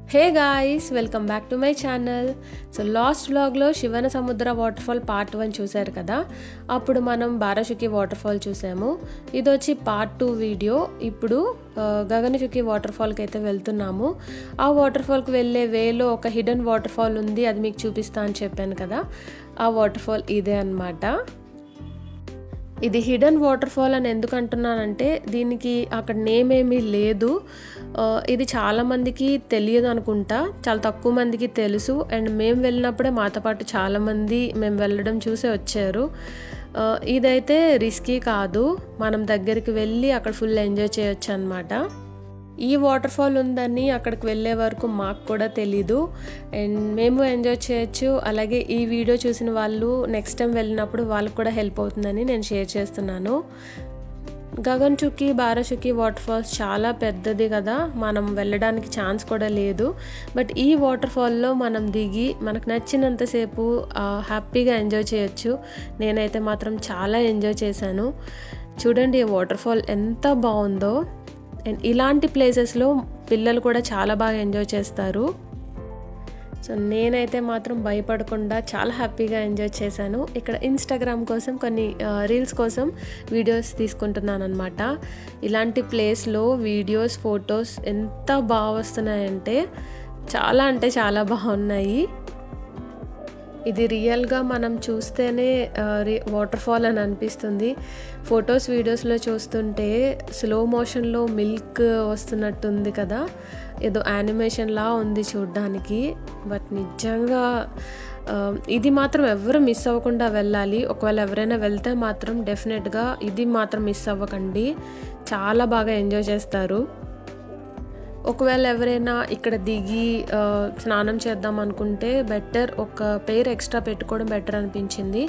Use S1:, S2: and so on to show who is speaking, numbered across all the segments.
S1: hey guys welcome back to my channel so last వ్లాగ్లో శివన సముద్ర water fall part one చూశారు కదా అప్పుడు మనం బారాషుకి వాటర్ ఫాల్ చూసాము ఇది వచ్చి పార్ట్ టూ వీడియో ఇప్పుడు ఆ, గగనచుకి వాటర్ ఫాల్కి అయితే వెళ్తున్నాము ఆ వాటర్ ఫాల్కి వెళ్ళే వేలో ఒక హిడెన్ వాటర్ ఫాల్ ఉంది అది మీకు చూపిస్తా అని చెప్పాను కదా ఆ వాటర్ ఫాల్ ఇదే అన్నమాట ఇది హిడెన్ వాటర్ ఫాల్ అని ఎందుకు అంటున్నానంటే దీనికి అక్కడ నేమ్ ఏమీ లేదు ఆ, ఇది చాలామందికి తెలియదు అనుకుంటా చాలా తక్కువ మందికి తెలుసు అండ్ మేము వెళ్ళినప్పుడే మాతో పాటు చాలామంది మేము వెళ్ళడం చూసే వచ్చారు ఆ, ఇదైతే రిస్కీ కాదు మనం దగ్గరికి వెళ్ళి అక్కడ ఫుల్ ఎంజాయ్ చేయొచ్చు అనమాట ఈ వాటర్ ఫాల్ ఉందని అక్కడికి వెళ్ళే వరకు మాకు కూడా తెలీదు అండ్ మేము ఎంజాయ్ చేయొచ్చు అలాగే ఈ వీడియో చూసిన వాళ్ళు నెక్స్ట్ టైం వెళ్ళినప్పుడు వాళ్ళకి కూడా హెల్ప్ అవుతుందని నేను షేర్ చేస్తున్నాను గగన్ చుక్కి బారాచుక్కి వాటర్ ఫాల్స్ చాలా పెద్దది కదా మనం వెళ్ళడానికి ఛాన్స్ కూడా లేదు బట్ ఈ వాటర్ ఫాల్లో మనం దిగి మనకు నచ్చినంతసేపు ఆ, హ్యాపీగా ఎంజాయ్ చేయొచ్చు నేనైతే మాత్రం చాలా ఎంజాయ్ చేశాను చూడండి ఈ వాటర్ ఫాల్ ఎంత బాగుందో అండ్ ఇలాంటి ప్లేసెస్లో పిల్లలు కూడా చాలా బాగా ఎంజాయ్ చేస్తారు సో నేనైతే మాత్రం భయపడకుండా చాలా హ్యాపీగా ఎంజాయ్ చేశాను ఇక్కడ ఇన్స్టాగ్రామ్ కోసం కొన్ని రీల్స్ కోసం వీడియోస్ తీసుకుంటున్నాను అనమాట ఇలాంటి ప్లేస్లో వీడియోస్ ఫొటోస్ ఎంత బాగా వస్తున్నాయంటే చాలా అంటే చాలా బాగున్నాయి ఇది రియల్గా మనం చూస్తేనే వాటర్ ఫాల్ అని అనిపిస్తుంది ఫొటోస్ వీడియోస్లో చూస్తుంటే స్లో మోషన్లో మిల్క్ వస్తున్నట్టుంది కదా ఏదో యానిమేషన్లా ఉంది చూడ్డానికి బట్ నిజంగా ఆ, ఇది మాత్రం ఎవరు మిస్ అవ్వకుండా వెళ్ళాలి ఒకవేళ ఎవరైనా వెళ్తే మాత్రం డెఫినెట్గా ఇది మాత్రం మిస్ అవ్వకండి చాలా బాగా ఎంజాయ్ చేస్తారు ఒకవేళ ఎవరైనా ఇక్కడ దిగి ఆ, స్నానం చేద్దాం అనుకుంటే బెటర్ ఒక పేరు ఎక్స్ట్రా పెట్టుకోవడం బెటర్ అనిపించింది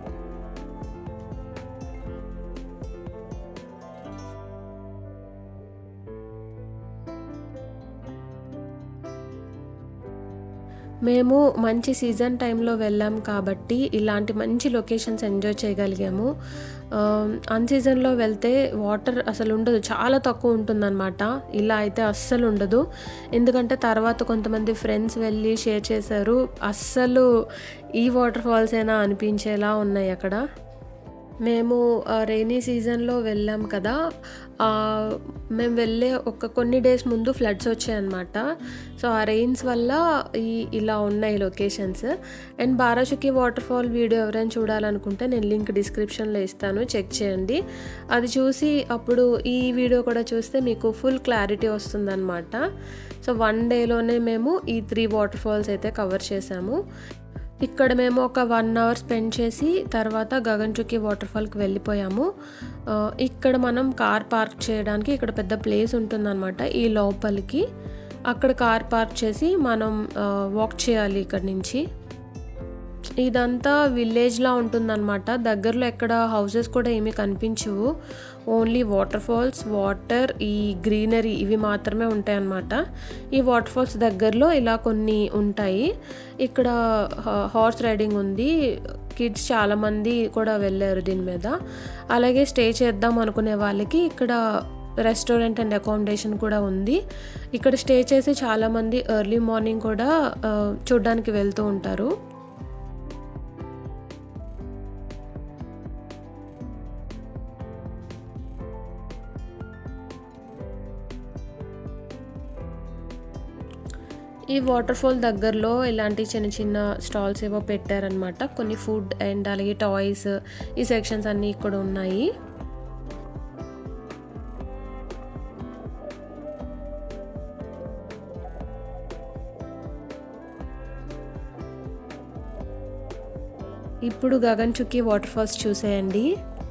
S1: మేము మంచి సీజన్ టైంలో వెళ్ళాం కాబట్టి ఇలాంటి మంచి లొకేషన్స్ ఎంజాయ్ చేయగలిగాము అన్ సీజన్లో వెళ్తే వాటర్ అసలు ఉండదు చాలా తక్కువ ఉంటుందన్నమాట ఇలా అయితే అస్సలు ఉండదు ఎందుకంటే తర్వాత కొంతమంది ఫ్రెండ్స్ వెళ్ళి షేర్ చేశారు అస్సలు ఈ వాటర్ ఫాల్స్ అయినా అనిపించేలా ఉన్నాయి అక్కడ మేము రైనీ సీజన్లో వెళ్ళాం కదా ఆ, మేము వెళ్ళే ఒక కొన్ని డేస్ ముందు ఫ్లడ్స్ వచ్చాయన్నమాట సో ఆ రెయిన్స్ వల్ల ఈ ఇలా ఉన్నాయి locations and Barachukki water fall video ఎవరైనా చూడాలనుకుంటే నేను లింక్ డిస్క్రిప్షన్లో ఇస్తాను చెక్ చేయండి అది చూసి అప్పుడు ఈ వీడియో కూడా చూస్తే మీకు ఫుల్ క్లారిటీ వస్తుందన్నమాట సో వన్ డేలోనే మేము ఈ త్రీ వాటర్ ఫాల్స్ అయితే కవర్ చేసాము ఇక్కడ మేము ఒక వన్ అవర్ స్పెండ్ చేసి తర్వాత గగన్చుకి వాటర్ ఫాల్కి వెళ్ళిపోయాము ఆ, ఇక్కడ మనం కార్ పార్క్ చేయడానికి ఇక్కడ పెద్ద ప్లేస్ ఉంటుందన్నమాట ఈ లోపలికి అక్కడ కార్ పార్క్ చేసి మనం వాక్ చేయాలి ఇక్కడ నుంచి ఇదంతా విలేజ్లా ఉంటుందన్నమాట దగ్గరలో ఎక్కడ హౌసెస్ కూడా ఏమీ కనిపించవు ఓన్లీ వాటర్ ఫాల్స్ వాటర్ ఈ గ్రీనరీ ఇవి మాత్రమే ఉంటాయి అన్నమాట ఈ వాటర్ ఫాల్స్ దగ్గరలో ఇలా కొన్ని ఉంటాయి ఇక్కడ హార్స్ రైడింగ్ ఉంది కిడ్స్ చాలామంది కూడా వెళ్ళారు దీని మీద అలాగే స్టే చేద్దాం అనుకునే వాళ్ళకి ఇక్కడ రెస్టారెంట్ అండ్ అకామిడేషన్ కూడా ఉంది ఇక్కడ స్టే చేసి చాలామంది ఎర్లీ మార్నింగ్ కూడా ఆ, చూడ్డానికి వెళ్తూ ఉంటారు ఈ వాటర్ ఫాల్ దగ్గరలో ఇలాంటి చిన్న చిన్న స్టాల్స్ ఏవో పెట్టారనమాట కొన్ని ఫుడ్ అండ్ అలాగే టాయ్స్ ఈ సెక్షన్స్ అన్నీ ఇక్కడ ఉన్నాయి ఇప్పుడు గగన్ చుక్కి వాటర్ ఫాల్స్ చూసేయండి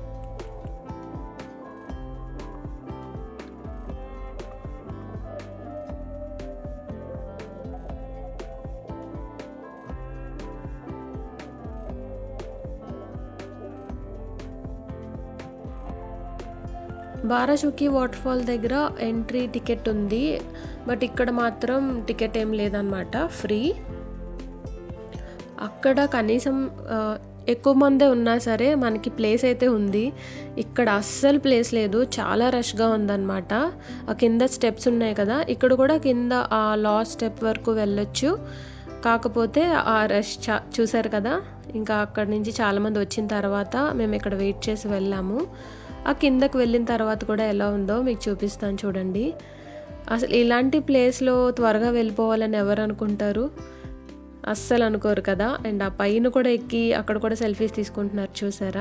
S1: బారాచుకి వాటర్ ఫాల్ దగ్గర ఎంట్రీ టికెట్ ఉంది బట్ ఇక్కడ మాత్రం టికెట్ ఏం లేదనమాట ఫ్రీ అక్కడ కనీసం ఆ, ఎక్కువ మందే ఉన్నా సరే మనకి ప్లేస్ అయితే ఉంది ఇక్కడ అస్సలు ప్లేస్ లేదు చాలా రష్గా ఉందన్నమాట ఆ కింద స్టెప్స్ ఉన్నాయి కదా ఇక్కడ కూడా కింద ఆ లాస్ట్ స్టెప్ వరకు వెళ్ళొచ్చు కాకపోతే ఆ రష్ చా చూసారు కదా ఇంకా అక్కడి నుంచి చాలామంది వచ్చిన తర్వాత మేము ఇక్కడ వెయిట్ చేసి వెళ్ళాము ఆ కిందకు వెళ్ళిన తర్వాత కూడా ఎలా ఉందో మీకు చూపిస్తాను చూడండి అసలు ఇలాంటి ప్లేస్లో త్వరగా వెళ్ళిపోవాలని ఎవరు అనుకుంటారు అస్సలు అనుకోరు కదా అండ్ ఆ పైన కూడా ఎక్కి అక్కడ కూడా సెల్ఫీస్ తీసుకుంటున్నారు చూసారా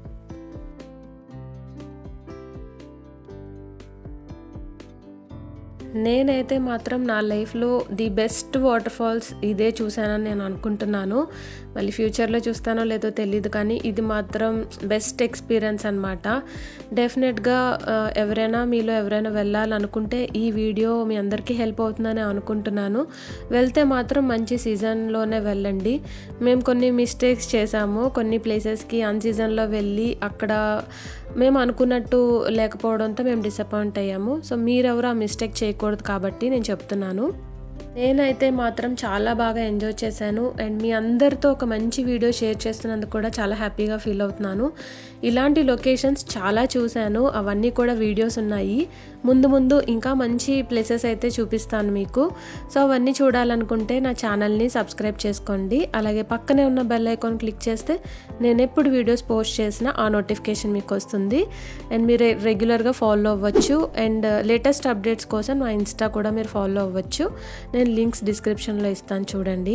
S1: నేనైతే మాత్రం నా లైఫ్లో ది బెస్ట్ వాటర్ ఫాల్స్ ఇదే చూశానని నేను అనుకుంటున్నాను మళ్ళీ ఫ్యూచర్లో చూస్తానో లేదో తెలియదు కానీ ఇది మాత్రం బెస్ట్ ఎక్స్పీరియన్స్ అనమాట డెఫినెట్గా ఎవరైనా మీలో ఎవరైనా వెళ్ళాలనుకుంటే ఈ వీడియో మీ అందరికీ హెల్ప్ అవుతుందని అనుకుంటున్నాను వెళ్తే మాత్రం మంచి సీజన్లోనే వెళ్ళండి మేము కొన్ని మిస్టేక్స్ చేసాము కొన్ని ప్లేసెస్కి అన్ సీజన్లో వెళ్ళి అక్కడ మేము అనుకున్నట్టు లేకపోవడంతో మేము డిసప్పాయింట్ అయ్యాము సో మీరెవరు ఆ మిస్టేక్ చేయకూడదు కాబట్టి నేను చెప్తున్నాను నేనైతే మాత్రం చాలా బాగా ఎంజాయ్ చేశాను అండ్ మీ అందరితో ఒక మంచి వీడియో షేర్ చేస్తున్నందుకు కూడా చాలా హ్యాపీగా ఫీల్ అవుతున్నాను ఇలాంటి లొకేషన్స్ చాలా చూశాను అవన్నీ కూడా వీడియోస్ ఉన్నాయి ముందు ముందు ఇంకా మంచి ప్లేసెస్ అయితే చూపిస్తాను మీకు సో అవన్నీ చూడాలనుకుంటే నా ఛానల్ని సబ్స్క్రైబ్ చేసుకోండి అలాగే పక్కనే ఉన్న బెల్ ఐకాన్ క్లిక్ చేస్తే నేను ఎప్పుడు వీడియోస్ పోస్ట్ చేసినా ఆ నోటిఫికేషన్ మీకు వస్తుంది అండ్ మీరు రెగ్యులర్గా ఫాలో అవ్వచ్చు అండ్ లేటెస్ట్ అప్డేట్స్ కోసం నా ఇన్స్టా కూడా మీరు ఫాలో అవ్వచ్చు నేను లింక్స్ డిస్క్రిప్షన్లో ఇస్తాను చూడండి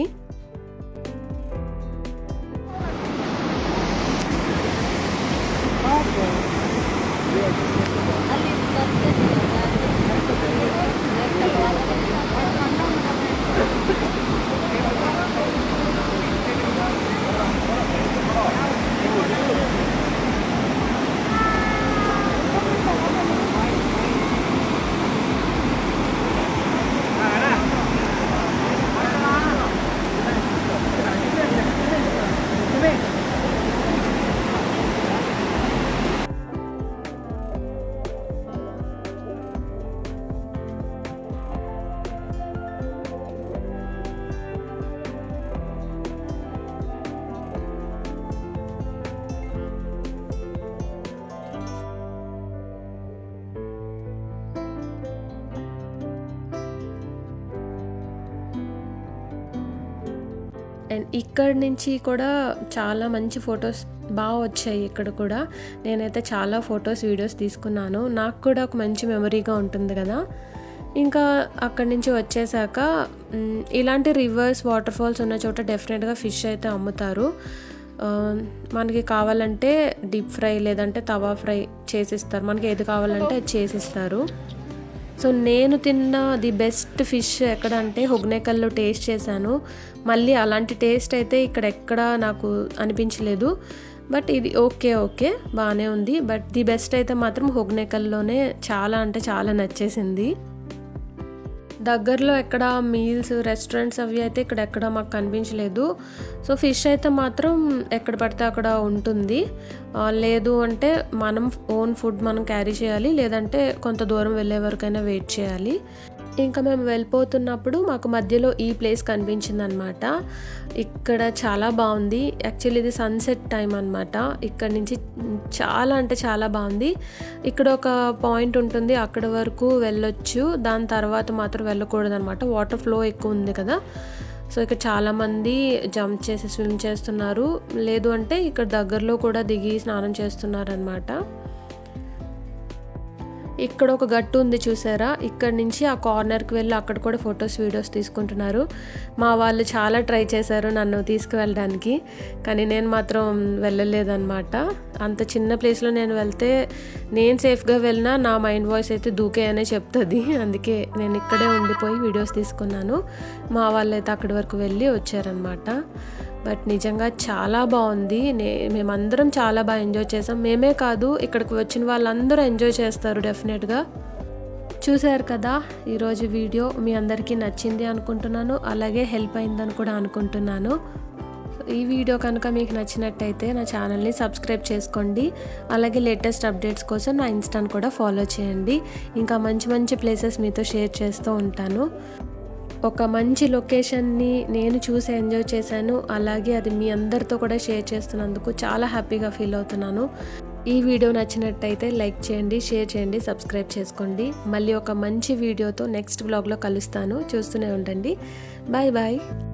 S1: అండ్ ఇక్కడ నుంచి కూడా చాలా మంచి ఫొటోస్ బాగా వచ్చాయి ఇక్కడ కూడా నేనైతే చాలా ఫొటోస్ వీడియోస్ తీసుకున్నాను నాకు కూడా ఒక మంచి మెమరీగా ఉంటుంది కదా ఇంకా అక్కడి నుంచి వచ్చేసాక మ్, ఇలాంటి రివర్స్ వాటర్ ఫాల్స్ ఉన్న చోట డెఫినెట్గా ఫిష్ అయితే అమ్ముతారు ఆ, మనకి కావాలంటే డీప్ ఫ్రై లేదంటే తవా ఫ్రై చేసిస్తారు మనకి ఏది కావాలంటే అది చేసిస్తారు సో నేను తిన్న ది బెస్ట్ ఫిష్ ఎక్కడ అంటే హొగ్నేకల్లో టేస్ట్ చేశాను మళ్ళీ అలాంటి టేస్ట్ అయితే ఇక్కడ ఎక్కడ నాకు అనిపించలేదు బట్ ఇది ఓకే ఓకే బాగానే ఉంది బట్ ది బెస్ట్ అయితే మాత్రం హొగ్నేకల్లోనే చాలా అంటే చాలా నచ్చేసింది దగ్గరలో ఎక్కడ మీల్స్ రెస్టారెంట్స్ అవి అయితే ఇక్కడ ఎక్కడ మాకు కనిపించలేదు సో ఫిష్ అయితే మాత్రం ఎక్కడ పడితే అక్కడ ఉంటుంది ఆ, లేదు అంటే మనం ఓన్ ఫుడ్ మనం క్యారీ చేయాలి లేదంటే కొంత దూరం వెళ్ళే వరకైనా వెయిట్ చేయాలి ఇంకా మేము వెళ్ళిపోతున్నప్పుడు మాకు మధ్యలో ఈ ప్లేస్ కనిపించింది అనమాట ఇక్కడ చాలా బాగుంది యాక్చువల్లీ ఇది సన్సెట్ టైం అనమాట ఇక్కడ నుంచి చాలా అంటే చాలా బాగుంది ఇక్కడ ఒక పాయింట్ ఉంటుంది అక్కడ వరకు వెళ్ళొచ్చు దాని తర్వాత మాత్రం వెళ్ళకూడదు అనమాట వాటర్ ఫ్లో ఎక్కువ ఉంది కదా సో ఇక్కడ చాలామంది జంప్ చేసి స్విమ్ చేస్తున్నారు లేదు అంటే ఇక్కడ దగ్గరలో కూడా దిగి స్నానం చేస్తున్నారు అనమాట ఇక్కడ ఒక గట్టు ఉంది చూసారా ఇక్కడ నుంచి ఆ కార్నర్కి వెళ్ళి అక్కడ కూడా ఫొటోస్ వీడియోస్ తీసుకుంటున్నారు మా వాళ్ళు చాలా ట్రై చేశారు నన్ను తీసుకువెళ్ళడానికి కానీ నేను మాత్రం వెళ్ళలేదన్నమాట అంత చిన్న ప్లేస్లో నేను వెళ్తే నేను సేఫ్గా వెళ్ళినా నా మైండ్ వాయిస్ అయితే దూకే అనే చెప్తుంది అందుకే నేను ఇక్కడే ఉండిపోయి వీడియోస్ తీసుకున్నాను మా వాళ్ళు అయితే అక్కడి వరకు వెళ్ళి వచ్చారనమాట బట్ నిజంగా చాలా బాగుంది నే మేమందరం చాలా బాగా ఎంజాయ్ చేసాం మేమే కాదు ఇక్కడికి వచ్చిన వాళ్ళందరూ ఎంజాయ్ చేస్తారు డెఫినెట్గా చూశారు కదా ఈరోజు వీడియో మీ అందరికీ నచ్చింది అనుకుంటున్నాను అలాగే హెల్ప్ అయిందని కూడా అనుకుంటున్నాను ఈ వీడియో కనుక మీకు నచ్చినట్టయితే నా ఛానల్ని సబ్స్క్రైబ్ చేసుకోండి అలాగే లేటెస్ట్ అప్డేట్స్ కోసం నా ఇన్స్టాని కూడా ఫాలో చేయండి ఇంకా మంచి మంచి ప్లేసెస్ మీతో షేర్ చేస్తూ ఉంటాను ఒక మంచి లొకేషన్ని నేను చూసి ఎంజాయ్ చేశాను అలాగే అది మీ అందరితో కూడా షేర్ చేస్తున్నందుకు చాలా హ్యాపీగా ఫీల్ అవుతున్నాను ఈ వీడియో నచ్చినట్టయితే లైక్ చేయండి షేర్ చేయండి సబ్స్క్రైబ్ చేసుకోండి మళ్ళీ ఒక మంచి వీడియోతో నెక్స్ట్ బ్లాగ్లో కలుస్తాను చూస్తూనే ఉండండి బాయ్ బాయ్